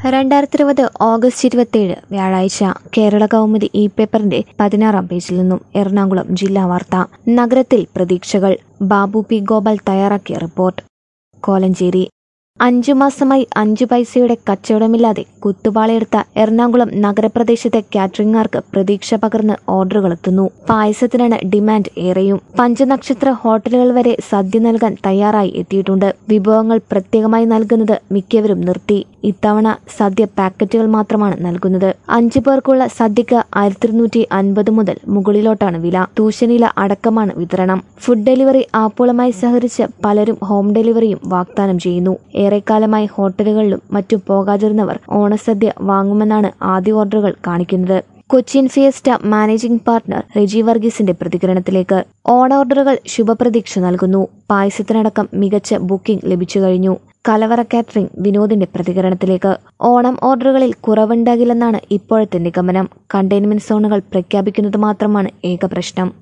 രണ്ടായിരത്തി ഇരുപത് ഓഗസ്റ്റ് ഇരുപത്തിയേഴ് വ്യാഴാഴ്ച കേരള കൗമുദി ഇ പേപ്പറിന്റെ പതിനാറാം പേജിൽ നിന്നും എറണാകുളം ജില്ലാ വാർത്ത നഗരത്തിൽ പ്രതീക്ഷകൾ ബാബു പി ഗോപാൽ തയ്യാറാക്കിയ റിപ്പോർട്ട് കോലഞ്ചേരി അഞ്ചു മാസമായി അഞ്ചു പൈസയുടെ കച്ചവടമില്ലാതെ കുത്തുപാളയെടുത്ത എറണാകുളം നഗരപ്രദേശത്തെ കാറ്ററിംഗുകാർക്ക് പ്രതീക്ഷ പകർന്ന് ഓർഡറുകൾ എത്തുന്നു പായസത്തിനാണ് ഡിമാൻഡ് ഏറെയും പഞ്ചനക്ഷത്ര ഹോട്ടലുകൾ വരെ സദ്യ നൽകാൻ തയ്യാറായി എത്തിയിട്ടുണ്ട് വിഭവങ്ങൾ പ്രത്യേകമായി നൽകുന്നത് മിക്കവരും നിർത്തി ഇത്തവണ സദ്യ പാക്കറ്റുകൾ മാത്രമാണ് നൽകുന്നത് അഞ്ചു പേർക്കുള്ള സദ്യക്ക് ആയിരത്തി ഇരുന്നൂറ്റി അൻപത് മുതൽ മുകളിലോട്ടാണ് വില തൂശനില അടക്കമാണ് വിതരണം ഫുഡ് ഡെലിവറി ആപ്പുകളുമായി സഹകരിച്ച് പലരും ഹോം ഡെലിവറിയും വാഗ്ദാനം ചെയ്യുന്നു ഏറെക്കാലമായി ഹോട്ടലുകളിലും മറ്റും പോകാതിരുന്നവർ ഓണസദ്യ വാങ്ങുമെന്നാണ് ആദ്യ ഓർഡറുകൾ കാണിക്കുന്നത് Cochin Fiesta managing partner Reji വർഗീസിന്റെ പ്രതികരണത്തിലേക്ക് ഓണ ഓർഡറുകൾ ശുഭപ്രതീക്ഷ നൽകുന്നു പായസത്തിനടക്കം മികച്ച ബുക്കിംഗ് ലഭിച്ചു കഴിഞ്ഞു കലവറ കാറ്ററിംഗ് വിനോദിന്റെ പ്രതികരണത്തിലേക്ക് ഓണം ഓർഡറുകളിൽ കുറവുണ്ടാകില്ലെന്നാണ് ഇപ്പോഴത്തെ നിഗമനം കണ്ടെയ്ൻമെന്റ് സോണുകൾ പ്രഖ്യാപിക്കുന്നത് മാത്രമാണ് ഏക പ്രശ്നം